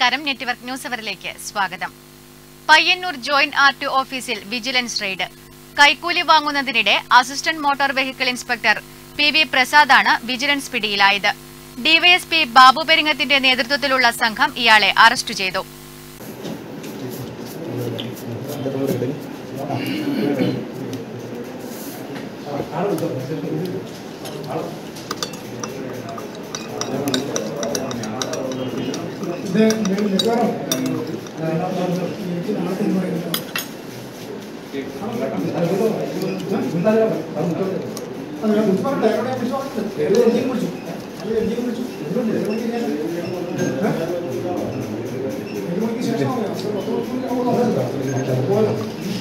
നമസ്കാരം network news അവറിലേക്ക് സ്വാഗതം പയ്യന്നൂർ ജോയിന്റ് ആർ ടി ഓഫീസിൽ വിജിലൻസ് റെയ്ഡ് കൈക്കൂലി വാങ്ങുന്നതിനിടെ assistant motor vehicle inspector P V പ്രസാദാണ് വിജിലൻസ് പിടിയിലായത് ഡിവൈഎസ്പി ബാബു പെരിങ്ങത്തിന്റെ നേതൃത്വത്തിലുള്ള സംഘം ഇയാളെ അറസ്റ്റ് ചെയ്തു ഇത് നെറ്റ്വർക്ക് എനിക്ക് നാളെ തീരുമാനിക്കാം അത് ഞാൻ വിളിച്ചു പറഞ്ഞില്ല, എവിടെ വിളിച്ചു പറഞ്ഞില്ല. ഏത് എഞ്ചിൻ വിളിച്ചു? അത് എഞ്ചിൻ വിളിച്ചു. എന്തുകൊണ്ട്? ഏഴ് മണിക്ക് ശേഷം? ഏ? ഏഴ് മണിക്ക് ശേഷമാണ് ഞാൻ. അപ്പോൾ പത്ത് മണിക്ക് ആവുമല്ലോ. പോയോ?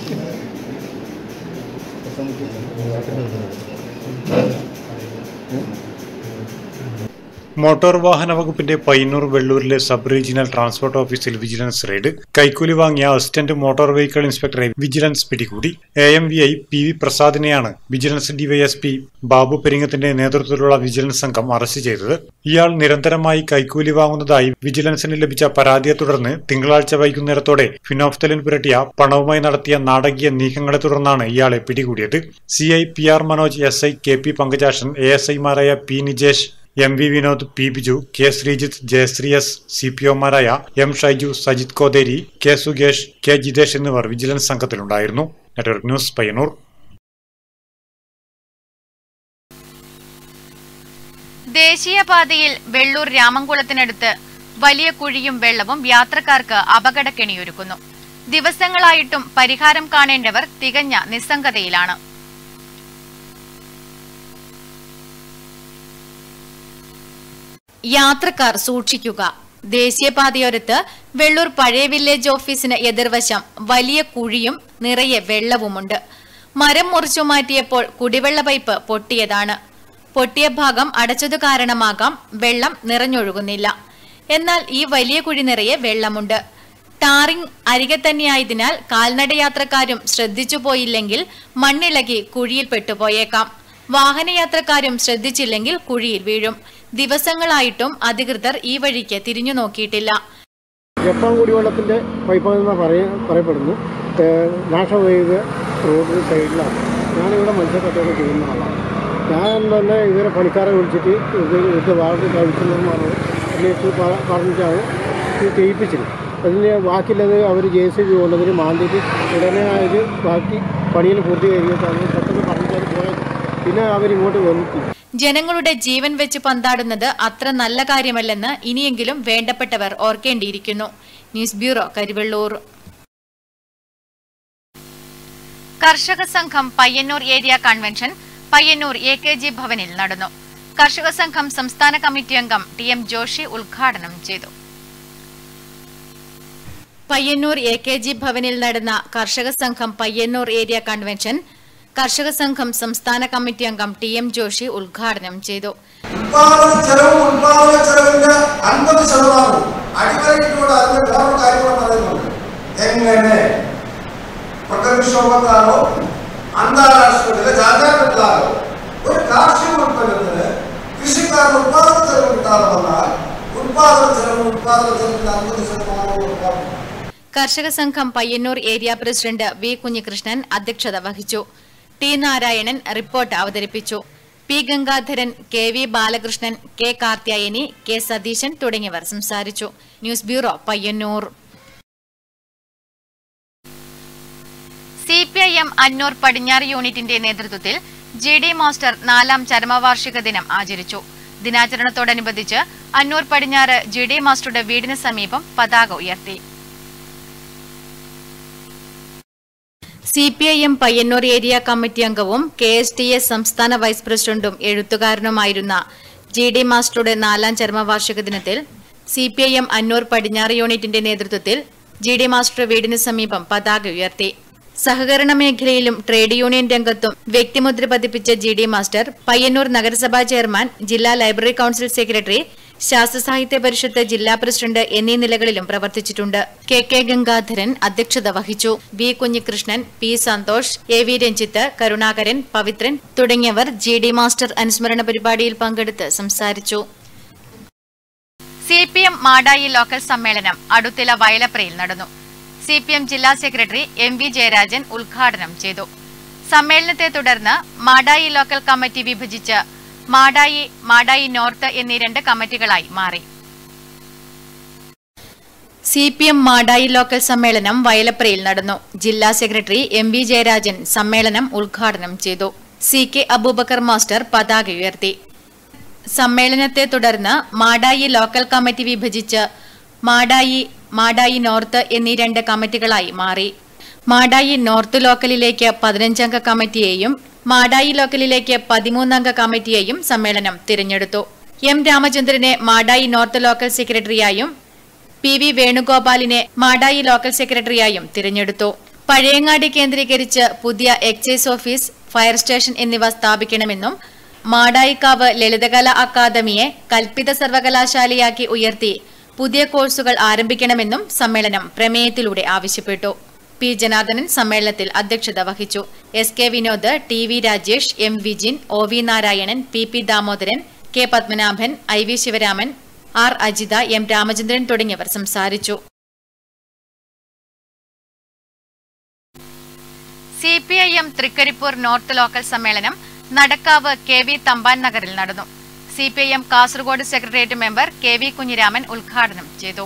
മോട്ടോർ വാഹന വകുപ്പിന്റെ പയ്യന്നൂർ വെള്ളൂരിലെ സബ് റീജിയണൽ ട്രാൻസ്പോർട്ട് ഓഫീസിൽ വിജിലൻസ് റെയ്ഡ് കൈക്കൂലി വാങ്ങിയ അസിസ്റ്റന്റ് മോട്ടോർ വെഹിക്കിൾ ഇൻസ്പെക്ടറെ വിജിലൻസ് പിടികൂടി A M V I P V പ്രസാദിനെയാണ് വിജിലൻസ് ഡിവൈഎസ്പി ബാബു പെരിങ്ങത്തിന്റെ നേതൃത്വത്തിലുള്ള വിജിലൻസ് സംഘം അറസ്റ്റ് ചെയ്തത് ഇയാൾ നിരന്തരമായി കൈക്കൂലി വാങ്ങുന്നതായി വിജിലൻസിന് ലഭിച്ച പരാതിയെ തുടർന്ന് തിങ്കളാഴ്ച വൈകുന്നേരത്തോടെ ഫിനോഫ്തലിൻ പുരട്ടിയ പണവുമായി നടത്തിയ നാടകീയ നീക്കങ്ങളെ തുടർന്നാണ് ഇയാളെ പിടികൂടിയത് C I P R Manoj S I K P Pankajashan A S ഐമാരായ P Nijesh M V Vinod P Biju K Sreejith Jayasree S C P ഒമാരായ M Shaiju Sajith Kotheri K Sukesh K Jithesh എന്നിവർ വിജിലൻസ് സംഘത്തിലുണ്ടായിരുന്നു നെറ്റ്വർക്ക് ന്യൂസ് പയ്യന്നൂർ ദേശീയപാതയിൽ വെള്ളൂർ രാമംകുളത്തിനടുത്ത് വലിയ കുഴിയും വെള്ളവും യാത്രക്കാർക്ക് അപകടക്കെണിയൊരുക്കുന്നു ദിവസങ്ങളായിട്ടും പരിഹാരം കാണേണ്ടവർ തികഞ്ഞ നിസ്സംഗതയിലാണ് യാത്രക്കാർ സൂക്ഷിക്കുക ദേശീയപാതയോരത്ത് വെള്ളൂർ പഴയ വില്ലേജ് ഓഫീസിന് എതിർവശം വലിയ കുഴിയും നിറയെ വെള്ളവുമുണ്ട് മരം മുറിച്ചു മാറ്റിയപ്പോൾ കുടിവെള്ള പൈപ്പ് പൊട്ടിയതാണ് പൊട്ടിയ ഭാഗം അടച്ചതു കാരണമാകാം വെള്ളം നിറഞ്ഞൊഴുകുന്നില്ല എന്നാൽ ഈ വലിയ കുഴി നിറയെ വെള്ളമുണ്ട് ടാറിംഗ് അരികെ തന്നെയായതിനാൽ കാൽനടയാത്രക്കാരും ശ്രദ്ധിച്ചു പോയില്ലെങ്കിൽ മണ്ണിളകി കുഴിയിൽ പെട്ടുപോയേക്കാം വാഹനയാത്രക്കാരും ശ്രദ്ധിച്ചില്ലെങ്കിൽ കുഴിയിൽ വീഴും ദിവസങ്ങളായിട്ടും അധികൃതർ ഈ വഴിക്ക് തിരിഞ്ഞു നോക്കിയിട്ടില്ല ജപ്പാൻ കുടിവെള്ളത്തിൻ്റെ പൈപ്പാണെന്ന് പറയ പറയപ്പെടുന്നു ഏഹ് നാഷണൽ ഹൈവേ റോഡ് സൈഡിലാണ് ഞാനിവിടെ മത്സ്യക്കച്ചവടം ചെയ്യുന്ന ആളാണ് ഞാൻ തന്നെ ഇവരെ പണിക്കാരെ വിളിച്ചിട്ട് ഇത് ഇത് വാർഡ് കഴിക്കുന്നതെന്ന് പറഞ്ഞു അന്വേഷിച്ച് പ- പറഞ്ഞിട്ടാണ് ഇത് ചെയ്യിപ്പിച്ചത് അതിന് ബാക്കിയുള്ളത് അവർ ജെ സി ബി കൊണ്ടതിന് മാന്തിയിട്ട് ഉടനെ ഇത് ബാക്കി പണിയിൽ പൂർത്തീകരിച്ചിട്ടാണ് പെട്ടെന്ന് പറഞ്ഞിട്ടാണ് പോയത് പിന്നെ അവരിങ്ങോട്ട് വന്നിട്ടില്ല ജനങ്ങളുടെ ജീവൻ വെച്ച് പന്താടുന്നത് അത്ര നല്ല കാര്യമല്ലെന്ന് ഇനിയെങ്കിലും വേണ്ടപ്പെട്ടവർ ഓർക്കേണ്ടിയിരിക്കുന്നു news bureau Karivellur Karshaka Sangham Payyanur area convention Payyanur A K G ഭവനിൽ നടന്നു കർഷക സംഘം സംസ്ഥാന കമ്മിറ്റി അംഗം ടി എം ജോഷി ഉദ്ഘാടനം ചെയ്തു പയ്യന്നൂർ എ കെ ജി ഭവനിൽ നടന്ന കർഷക സംഘം പയ്യന്നൂർ ഏരിയ കൺവെൻഷൻ കർഷക സംഘം സംസ്ഥാന കമ്മിറ്റി അംഗം ടി എം ജോഷി ഉദ്ഘാടനം ചെയ്തു ഉത്പാദന ചെലവും ഉത്പാദന ചെലവിന്റെ അൻപത് ശതമാനവും അടിവരയിലൂടെ അതിന്റെ വേറൊരു കാര്യം കൂടെ പറയുന്നുണ്ട് എങ്ങനെ പ്രകൃതിക്ഷോഭത്താലോ അന്താരാഷ്ട്ര ജാഗ്രതത്താലോ ഒരു കാർഷിക ഉൽപ്പന്നത്തിന് കൃഷിക്കാരന് ഉത്പാദന ചെലവ് കിട്ടാതെ വന്നാൽ ഉത്പാദന ചെലവും ഉത്പാദന ചെലവിന്റെ അൻപത് ശതമാനവും ഉറപ്പാക്കും Karshaka Sangham Payyanur area president V Kunhikrishnan അധ്യക്ഷത വഹിച്ചു ടി നാരായണൻ റിപ്പോർട്ട് അവതരിപ്പിച്ചു P Gangadharan K V Balakrishnan K Karthyayani K Satheesan തുടങ്ങിയവർ സംസാരിച്ചു news bureau Payyanur C P I M Annur പടിഞ്ഞാറ് യൂണിറ്റിന്റെ നേതൃത്വത്തിൽ ജി ഡി മാസ്റ്റർ നാലാം ചരമവാർഷിക ദിനം ആചരിച്ചു ദിനാചരണത്തോടനുബന്ധിച്ച് അന്നൂർ പടിഞ്ഞാറ് ജി ഡി മാസ്റ്ററുടെ വീടിന് സമീപം പതാക ഉയർത്തി C P I M Payyanur area committee അംഗവും കെ എസ് ടി എസ് സംസ്ഥാന വൈസ് പ്രസിഡന്റും എഴുത്തുകാരനുമായിരുന്ന ജി ഡി മാസ്റ്ററുടെ നാലാം ചരമവാർഷിക ദിനത്തിൽ C P I M Annur പടിഞ്ഞാറ് യൂണിറ്റിന്റെ നേതൃത്വത്തിൽ ജി ഡി മാസ്റ്റർ വീടിന് സമീപം പതാക ഉയർത്തി സഹകരണ മേഖലയിലും ട്രേഡ് യൂണിയൻ രംഗത്തും വ്യക്തിമുദ്ര പതിപ്പിച്ച ജി ഡി മാസ്റ്റർ പയ്യന്നൂർ നഗരസഭാ ചെയർമാൻ ജില്ലാ ലൈബ്രറി കൌൺസിൽ സെക്രട്ടറി ശാസ്ത്ര സാഹിത്യ പരിഷത്ത് ജില്ലാ പ്രസിഡന്റ് എന്നീ നിലകളിലും പ്രവർത്തിച്ചിട്ടുണ്ട് കെ കെ ഗംഗാധരൻ അധ്യക്ഷത വഹിച്ചു V Kunhikrishnan P Santhosh A V Ranjith Karunakaran Pavithran തുടങ്ങിയവർ ജി ഡി മാസ്റ്റർ അനുസ്മരണ പരിപാടിയിൽ പങ്കെടുത്ത് സംസാരിച്ചു C P M Madayi local സമ്മേളനം അടുത്തില വയലപ്രയിൽ നടന്നു സി പി എം ജില്ലാ സെക്രട്ടറി എം വി ജയരാജൻ ഉദ്ഘാടനം ചെയ്തു സമ്മേളനത്തെ തുടർന്ന് മാടായി ലോക്കൽ കമ്മിറ്റി വിഭജിച്ച് മാടായി മാടായി നോർത്ത് എന്നീ രണ്ട് കമ്മിറ്റികളായി മാറി C P M Madayi local സമ്മേളനം വയലപ്രയിൽ നടന്നു ജില്ലാ സെക്രട്ടറി എം വി ജയരാജൻ സമ്മേളനം ഉദ്ഘാടനം ചെയ്തു സി കെ അബൂബക്കർ മാസ്റ്റർ പതാക ഉയർത്തി സമ്മേളനത്തെ തുടർന്ന് മാടായി ലോക്കൽ കമ്മിറ്റി വിഭജിച്ച് മാടായി മാടായി നോർത്ത് എന്നീ രണ്ട് കമ്മിറ്റികളായി മാറി മാടായി നോർത്ത് ലോക്കലിലേക്ക് പതിനഞ്ചംഗ കമ്മിറ്റിയെയും മാടായി ലോക്കലിലേക്ക് പതിമൂന്നംഗ കമ്മിറ്റിയെയും സമ്മേളനം തിരഞ്ഞെടുത്തു എം രാമചന്ദ്രനെ മാടായി നോർത്ത് ലോക്കൽ സെക്രട്ടറിയായും പി വി വേണുഗോപാലിനെ മാടായി ലോക്കൽ സെക്രട്ടറിയായും തിരഞ്ഞെടുത്തു പഴയങ്ങാടി കേന്ദ്രീകരിച്ച് പുതിയ എക്സൈസ് ഓഫീസ് ഫയർ സ്റ്റേഷൻ എന്നിവ സ്ഥാപിക്കണമെന്നും മാടായിക്കാവ് ലളിതകലാ അക്കാദമിയെ കൽപ്പിത സർവകലാശാലയാക്കി ഉയർത്തി പുതിയ കോഴ്സുകൾ ആരംഭിക്കണമെന്നും സമ്മേളനം പ്രമേയത്തിലൂടെ ആവശ്യപ്പെട്ടു പി ജനാർദ്ദനൻ സമ്മേളനത്തിൽ അധ്യക്ഷത വഹിച്ചു S K Vinod T V Rajesh M Vijin O V Narayanan P P Damodaran K Padmanabhan I V Sivaraman R Ajitha M Ramachandran തുടങ്ങിയവർ സംസാരിച്ചു C P I M Trikaripur north local സമ്മേളനം നടക്കാവ് കെ വി തമ്പാൻ നഗറിൽ നടന്നു C P I M Kasaragod secretariat member K V Kunhiraman ഉദ്ഘാടനം ചെയ്തു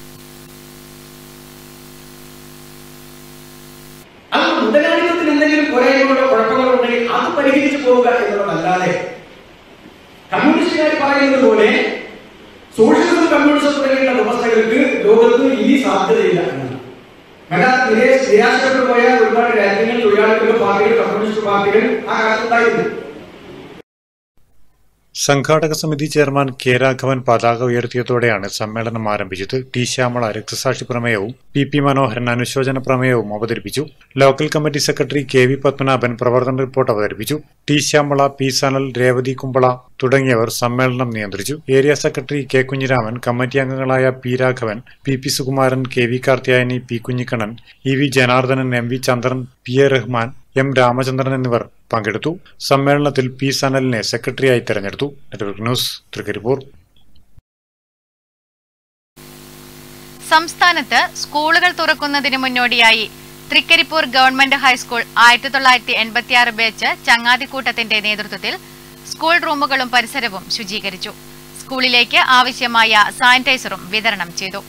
അത് മുതലാളിത്തത്തിന് എന്തെങ്കിലും പോരായ്മകളോ കുഴപ്പങ്ങളോ ഉണ്ടെങ്കിൽ അത് പരിഹരിച്ചു പോവുക എന്നുള്ളതല്ലാതെ കമ്മ്യൂണിസ്റ്റുകാർ പറയുന്നത് പോലെ സോഷ്യലിസം കമ്മ്യൂണിസം തുടങ്ങിയുള്ള വ്യവസ്ഥകൾക്ക് ലോകത്ത് ഇനി സാധ്യതയില്ല എന്നാണ് കാരണം നിരാശ നിരാശപ്പെട്ടു പോയ ഒരുപാട് രാജ്യങ്ങൾ തൊഴിലാളികളുടെ പാർട്ടികൾ കമ്മ്യൂണിസ്റ്റ് പാർട്ടികൾ ആ കാലത്തുണ്ടായിരുന്നു സംഘാടക സമിതി ചെയർമാൻ കെ രാഘവൻ പതാക ഉയർത്തിയതോടെയാണ് സമ്മേളനം ആരംഭിച്ചത് ടി ശ്യാമള രക്തസാക്ഷി പ്രമേയവും പി പി മനോഹരൻ അനുശോചന പ്രമേയവും അവതരിപ്പിച്ചു local committee secretary K V Padmanabhan പ്രവർത്തന റിപ്പോർട്ട് അവതരിപ്പിച്ചു ടി ശ്യാമള പി സനൽ രേവതി കുമ്പള തുടങ്ങിയവർ സമ്മേളനം നിയന്ത്രിച്ചു area secretary K Kunhiraman committee അംഗങ്ങളായ P Raghavan P P Sukumaran K V Karthiyayani P Kunhikannan E V Janardhanan M V Chandran P A Rahman M Ramachandran എന്നിവർ പങ്കെടുത്തു സമ്മേളനത്തിൽ പി സനലിനെ സെക്രട്ടറിയായി തെരഞ്ഞെടുത്തു നെറ്റ്വർക്ക് ന്യൂസ് തൃക്കരിപ്പൂർ സംസ്ഥാനത്ത് സ്കൂളുകൾ തുറക്കുന്നതിന് മുന്നോടിയായി തൃക്കരിപ്പൂർ ഗവൺമെന്റ് ഹൈസ്കൂൾ ആയിരത്തി തൊള്ളായിരത്തി എൺപത്തിയാറ് ബാച്ച് ചങ്ങാതിക്കൂട്ടത്തിന്റെ നേതൃത്വത്തിൽ സ്കൂൾ റൂമുകളും പരിസരവും ശുചീകരിച്ചു സ്കൂളിലേക്ക് ആവശ്യമായ സാനിറ്റൈസറും വിതരണം ചെയ്തു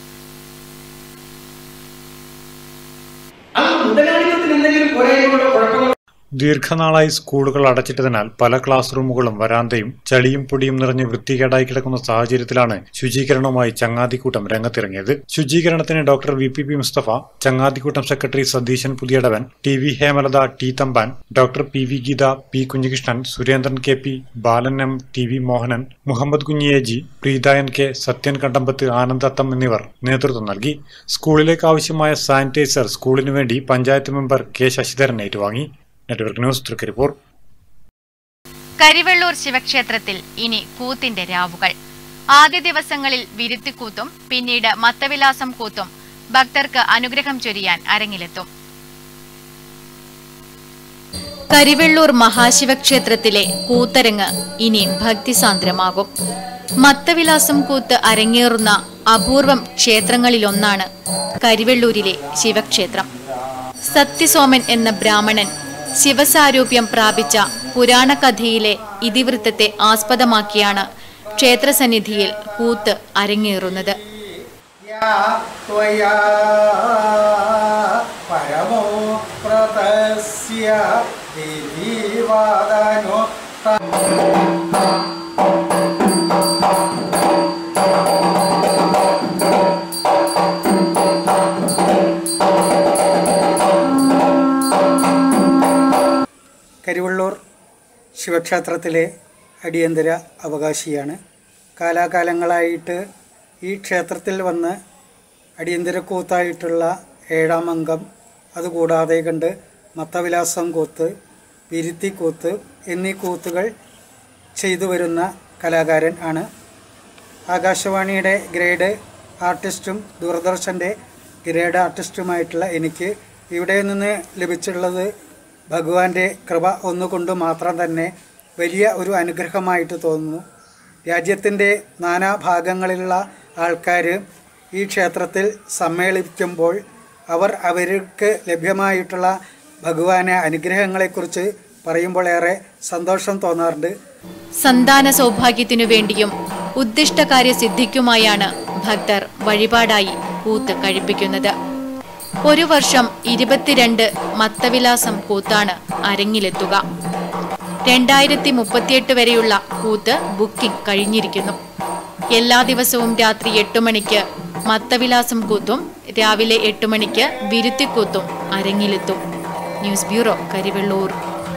അത് മുതലാളിത്തത്തിന് എന്തെങ്കിലും പോരായ്മകളോ കുഴപ്പങ്ങളോ ദീർഘനാളായി സ്കൂളുകൾ അടച്ചിട്ടതിനാൽ പല ക്ലാസ് റൂമുകളും വരാന്തയും ചളിയും പൊടിയും നിറഞ്ഞ് വൃത്തികേടായി കിടക്കുന്ന സാഹചര്യത്തിലാണ് ശുചീകരണവുമായി ചങ്ങാതിക്കൂട്ടം രംഗത്തിറങ്ങിയത് ശുചീകരണത്തിന് doctor V P P Musthafa ചങ്ങാതിക്കൂട്ടം secretary Satheesan Puthiyadavan T V Hemalatha T Thampan doctor P V Geetha P Kunhikrishnan Surendran K P Balan M T V Mohanan Muhammad കുഞ്ഞിയേജി പ്രീതായൻ കെ സത്യൻ കണ്ടമ്പത്ത് ആനന്ദത്തം എന്നിവർ നേതൃത്വം നൽകി സ്കൂളിലേക്ക് ആവശ്യമായ സാനിറ്റൈസർ സ്കൂളിനു വേണ്ടി പഞ്ചായത്ത് മെമ്പർ കെ ശശിധരൻ ഏറ്റുവാങ്ങി നെറ്റ്വർക്ക് ന്യൂസ് തൃക്കരിപ്പൂർ കരിവെള്ളൂർ ശിവക്ഷേത്രത്തിൽ ഇനി കൂത്തിന്റെ രാവുകൾ ആദ്യ ദിവസങ്ങളിൽ വിരുത്തിക്കൂത്തും പിന്നീട് മത്തവിലാസം കൂത്തും ഭക്തർക്ക് അനുഗ്രഹം ചൊരിയാൻ അരങ്ങിലെത്തും കരിവെള്ളൂർ മഹാശിവക്ഷേത്രത്തിലെ കൂത്തരങ്ങ് ഇനി ഭക്തിസാന്ദ്രമാകും മത്തവിലാസം കൂത്ത് അരങ്ങേറുന്ന അപൂർവം ക്ഷേത്രങ്ങളിലൊന്നാണ് കരിവെള്ളൂരിലെ ശിവക്ഷേത്രം സത്യസോമൻ എന്ന ബ്രാഹ്മണൻ ശിവസാരൂപ്യം പ്രാപിച്ച പുരാണകഥയിലെ ഇതിവൃത്തത്തെ ആസ്പദമാക്കിയാണ് ക്ഷേത്രസന്നിധിയിൽ കൂത്ത് അരങ്ങേറുന്നത് या त्वया परमो व्रतस्य विधिवादनो കരിവള്ളൂർ ശിവക്ഷേത്രത്തിലെ അടിയന്തര അവകാശിയാണ് കാലാകാലങ്ങളായിട്ട് ഈ ക്ഷേത്രത്തിൽ വന്ന് അടിയന്തര കൂത്തായിട്ടുള്ള ഏഴാം അംഗം അതുകൂടാതെ കണ്ട് മത്തവിലാസം കൂത്ത് വിരുത്തി കൂത്ത് എന്നീ കൂത്തുകൾ ചെയ്തു വരുന്ന കലാകാരൻ ആണ് ആകാശവാണിയുടെ ഗ്രേഡ് ആർട്ടിസ്റ്റും ദൂരദർശൻ്റെ ഗ്രേഡ് ആർട്ടിസ്റ്റുമായിട്ടുള്ള എനിക്ക് ഇവിടെ നിന്ന് ലഭിച്ചിട്ടുള്ളത് ഭഗവാന്റെ കൃപ ഒന്നുകൊണ്ട് മാത്രം തന്നെ വലിയ ഒരു അനുഗ്രഹമായിട്ട് തോന്നുന്നു രാജ്യത്തിൻ്റെ നാനാഭാഗങ്ങളിലുള്ള ആൾക്കാർ ഈ ക്ഷേത്രത്തിൽ സമ്മേളിക്കുമ്പോൾ അവർ അവർക്ക് ലഭ്യമായിട്ടുള്ള ഭഗവാനെ അനുഗ്രഹങ്ങളെക്കുറിച്ച് പറയുമ്പോൾ ഏറെ സന്തോഷം തോന്നാറുണ്ട് സന്താന സൗഭാഗ്യത്തിനു വേണ്ടിയും ഉദ്ദിഷ്ടകാര്യ സിദ്ധിക്കുമായാണ് ഭക്തർ വഴിപാടായി കൂത്ത് കഴിപ്പിക്കുന്നത് ഒരു വർഷം ഇരുപത്തിരണ്ട് മത്തവിലാസം കൂത്താണ് അരങ്ങിലെത്തുക രണ്ടായിരത്തി മുപ്പത്തിയെട്ട് വരെയുള്ള കൂത്ത് ബുക്കിംഗ് കഴിഞ്ഞിരിക്കുന്നു എല്ലാ ദിവസവും രാത്രി എട്ട് മണിക്ക് മത്തവിലാസം കൂത്തും രാവിലെ എട്ട് മണിക്ക് വിരുത്തിക്കൂത്തും അരങ്ങിലെത്തും ന്യൂസ് ബ്യൂറോ കരിവെള്ളൂർ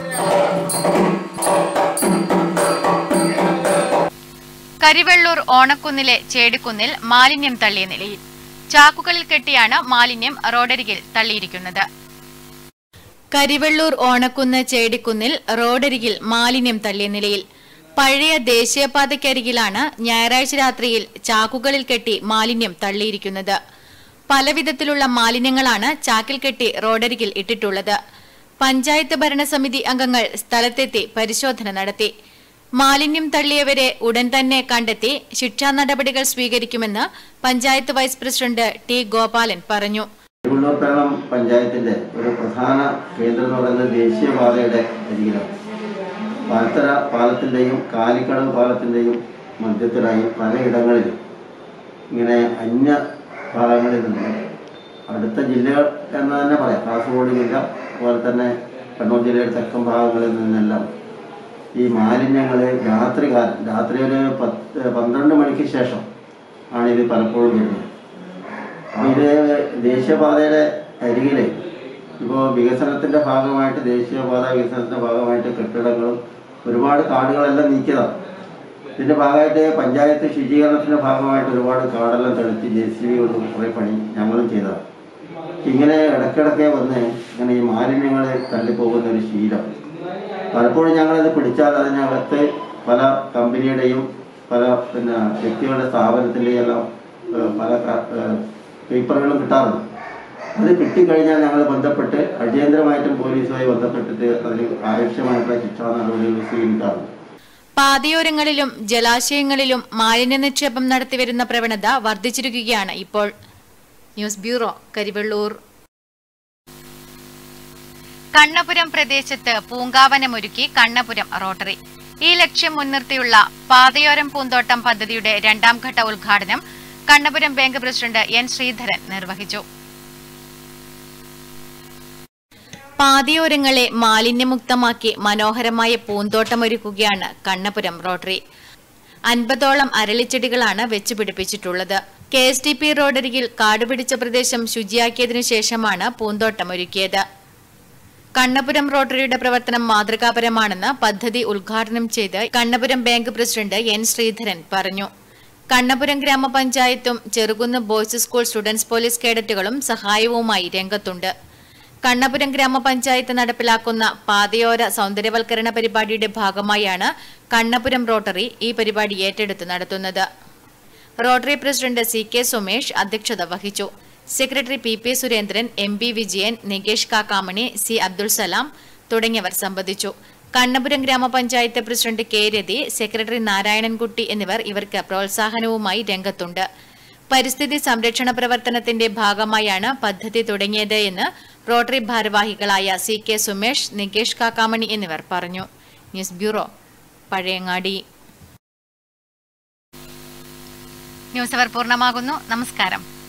കരിവെള്ളൂർ ഓണക്കുന്നിലെ ചേടിക്കുന്നിൽ മാലിന്യം തള്ളിയ നിലയിൽ ചാക്കുകളിൽ കെട്ടിയാണ് മാലിന്യം റോഡരികിൽ തള്ളിയിരിക്കുന്നത് കരിവെള്ളൂർ ഓണക്കുന്ന് ചേടിക്കുന്നിൽ റോഡരികിൽ മാലിന്യം തള്ളിയ നിലയിൽ പഴയ ദേശീയപാതയ്ക്കരികിലാണ് ഞായറാഴ്ച രാത്രിയിൽ ചാക്കുകളിൽ കെട്ടി മാലിന്യം തള്ളിയിരിക്കുന്നത് പലവിധത്തിലുള്ള മാലിന്യങ്ങളാണ് ചാക്കിൽ കെട്ടി റോഡരികിൽ ഇട്ടിട്ടുള്ളത് പഞ്ചായത്ത് ഭരണസമിതി അംഗങ്ങൾ സ്ഥലത്തെത്തി പരിശോധന നടത്തി മാലിന്യം തള്ളിയവരെ ഉടൻ തന്നെ കണ്ടെത്തി ശിക്ഷാ നടപടികൾ സ്വീകരിക്കുമെന്ന് panchayat vice president T Gopalan പറഞ്ഞു തിരുവണ്ണൂർപ്പേളം പഞ്ചായത്തിന്റെ ഒരു പ്രധാന കേന്ദ്രം എന്ന് പറയുന്നത് ദേശീയപാതയുടെ അരികിലാണ് പാലത്തര പാലത്തിന്റെയും കാലിക്കടവ് പാലത്തിന്റെയും മധ്യത്തിലായി പലയിടങ്ങളിലും ഇങ്ങനെ അന്യ ഭാഗങ്ങളിൽ നിന്ന് അടുത്ത ജില്ലകൾ എന്ന് തന്നെ പറയാം കാസർഗോഡ് ജില്ല അതുപോലെ തന്നെ കണ്ണൂർ ജില്ലയുടെ തെക്കൻ ഭാഗങ്ങളിൽ നിന്നെല്ലാം ഈ മാലിന്യങ്ങൾ രാത്രികാലം രാത്രി ഒരു പത്ത് പന്ത്രണ്ട് മണിക്ക് ശേഷം ആണ് ഇത് പലപ്പോഴും വരുന്നത് ഇത് ദേശീയപാതയുടെ അരികില് ഇപ്പോൾ വികസനത്തിന്റെ ഭാഗമായിട്ട് ദേശീയപാത വികസനത്തിന്റെ ഭാഗമായിട്ട് കെട്ടിടങ്ങളും ഒരുപാട് കാടുകളെല്ലാം നീക്കിയതാണ് ഇതിന്റെ ഭാഗമായിട്ട് പഞ്ചായത്ത് ശുചീകരണത്തിന്റെ ഭാഗമായിട്ട് ഒരുപാട് കാടെല്ലാം തെളിച്ച് ജെ സി ബി കൊണ്ടും കുറേ പണി ഞങ്ങളും ചെയ്തതാണ് ഇങ്ങനെ ഇടയ്ക്കിടയ്ക്ക് വന്ന് ഇങ്ങനെ ഈ മാലിന്യങ്ങൾ തള്ളിപ്പോകുന്ന ഒരു ശീലം പലപ്പോഴും ഞങ്ങളത് പിടിച്ചാൽ അതിനകത്ത് പല കമ്പനിയുടെയും പല പിന്നെ വ്യക്തികളുടെ സ്ഥാപനത്തിൻ്റെയും എല്ലാം ഏഹ്, പല ക- ഏഹ്, പേപ്പറുകളും കിട്ടാറുണ്ട് അത് കിട്ടിക്കഴിഞ്ഞാൽ ഞങ്ങൾ ബന്ധപ്പെട്ട് അടിയന്തരമായിട്ടും പോലീസുമായി ബന്ധപ്പെട്ടിട്ട് അതിന് ആവശ്യമായിട്ടുള്ള ശിക്ഷാ നടപടികൾ സ്വീകരിക്കാറുണ്ട് പാതയോരങ്ങളിലും ജലാശയങ്ങളിലും മാലിന്യ നിക്ഷേപം നടത്തിവരുന്ന പ്രവണത വർദ്ധിച്ചിരിക്കുകയാണ് ഇപ്പോൾ ന്യൂസ് ബ്യൂറോ കരിവെള്ളൂർ കണ്ണപുരം പ്രദേശത്ത് പൂങ്കാവനമൊരുക്കി കണ്ണപുരം റോട്ടറി ഈ ലക്ഷ്യം മുൻനിർത്തിയുള്ള പാതയോരം പൂന്തോട്ടം പദ്ധതിയുടെ രണ്ടാം ഘട്ട ഉദ്ഘാടനം Kannapuram bank president N Sreedharan നിർവഹിച്ചു പാതയോരങ്ങളെ മാലിന്യമുക്തമാക്കി മനോഹരമായ പൂന്തോട്ടമൊരുക്കുകയാണ് കണ്ണപുരം റോട്ടറി അൻപതോളം അരളിച്ചെടികളാണ് വെച്ച് പിടിപ്പിച്ചിട്ടുള്ളത് കെ എസ് ടി പി റോഡരികിൽ കാടുപിടിച്ച പ്രദേശം ശുചിയാക്കിയതിനു ശേഷമാണ് പൂന്തോട്ടമൊരുക്കിയത് കണ്ണപുരം റോട്ടറിയുടെ പ്രവർത്തനം മാതൃകാപരമാണെന്ന് പദ്ധതി ഉദ്ഘാടനം ചെയ്ത് Kannapuram bank president N Sreedharan പറഞ്ഞു കണ്ണപുരം ഗ്രാമപഞ്ചായത്തും Cherukunnu boys school students police കേഡറ്റുകളും സഹായവുമായി രംഗത്തുണ്ട് കണ്ണപുരം ഗ്രാമപഞ്ചായത്ത് നടപ്പിലാക്കുന്ന പാതയോര സൗന്ദര്യവൽക്കരണ പരിപാടിയുടെ ഭാഗമായാണ് കണ്ണപുരം റോട്ടറി ഈ പരിപാടി ഏറ്റെടുത്ത് നടത്തുന്നത് Rotary president C K Sumesh അധ്യക്ഷത വഹിച്ചു secretary P P Surendran M P Vijayan Nikesh Kakkamani C Abdul Salam തുടങ്ങിയവർ സംബന്ധിച്ചു Kannapuram grama panchayat president K Rathi secretary Narayanankutty എന്നിവർ ഇവർക്ക് പ്രോത്സാഹനവുമായി രംഗത്തുണ്ട് പരിസ്ഥിതി സംരക്ഷണ പ്രവർത്തനത്തിന്റെ ഭാഗമായാണ് പദ്ധതി തുടങ്ങിയത് എന്ന് റോട്ടറി ഭാരവാഹികളായ സി കെ സുമേഷ് നികേഷ് കാക്കാമണി എന്നിവർ പറഞ്ഞു ന്യൂസ് ബ്യൂറോ പഴയങ്ങാടി ന്യൂസ് അവർ പൂർണ്ണമാകുന്നു നമസ്കാരം